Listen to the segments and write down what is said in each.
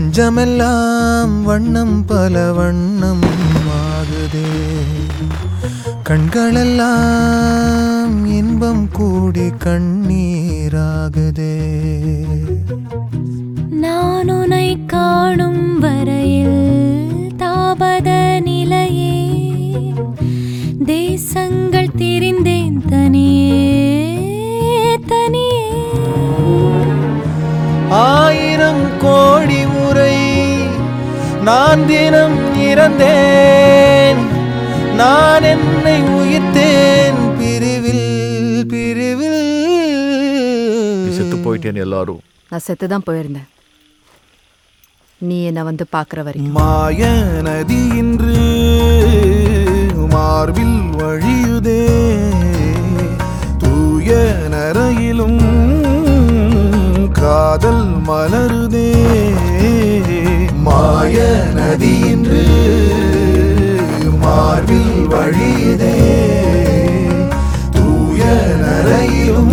நெஞ்சமெல்லாம் வண்ணம் பல வண்ணம் ஆகுதே கண்களெல்லாம் இன்பம் கூடி கண்ணீராகுதே நான் உனை காணும் வரையில் தாபத நிலையே தேசங்கள் திரிந்தேன் தனியே தனியே ஆயிரம் கோடி முறை நான் தினம் இறந்தேன் நான் என்னை உயிர்த்தேன் பிரிவில் பிரிவில் நீ செத்து போயிட்டேன்னு எல்லாரும் நான் செத்து தான் போயிருந்தேன் நீ என்னை வந்து பார்க்குற வரைக்கும் மாய நதி இன்று மார்பில் வழியுதே தூய நரையிலும் காதல் மலருதே மாய நதி இன்று மார்பில் வழியுதே தூய நரையிலும்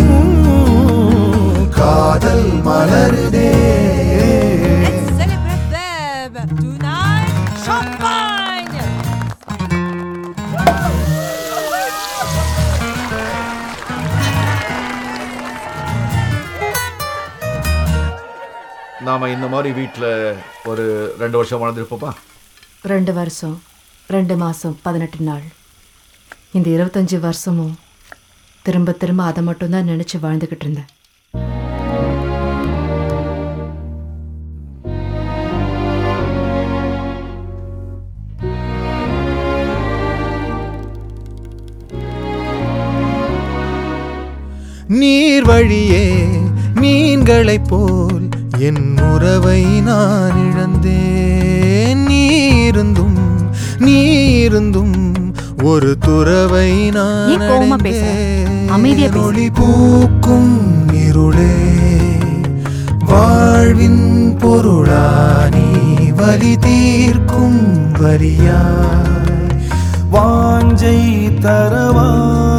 காதல் மலருதே Celebrate them tonight. Champagne. நாம இந்த மாதிரி வீட்டில் ஒரு ரெண்டு வருஷம் வாழ்ந்துருப்போமா ரெண்டு வருஷம் ரெண்டு மாதம் பதினெட்டு நாள் இந்த இருபத்தஞ்சி வருஷமும் திரும்ப திரும்ப அதை மட்டும்தான் நினச்சி வாழ்ந்துக்கிட்டு இருந்தேன் நீர் வழியே மீன்களைப் போல் என் உறவை நான் இழந்தேன் நீருந்தும் நீருந்தும் ஒரு துறவை நான் ஏன் கோவமா பேசுற? அடைந்தேன். அமைதியா பேசு. ஒளி பூக்கும் இருளே வாழ்வின் பொருளா நீ வலி தீர்க்கும் வரியாய் வாஞ்சை தரவா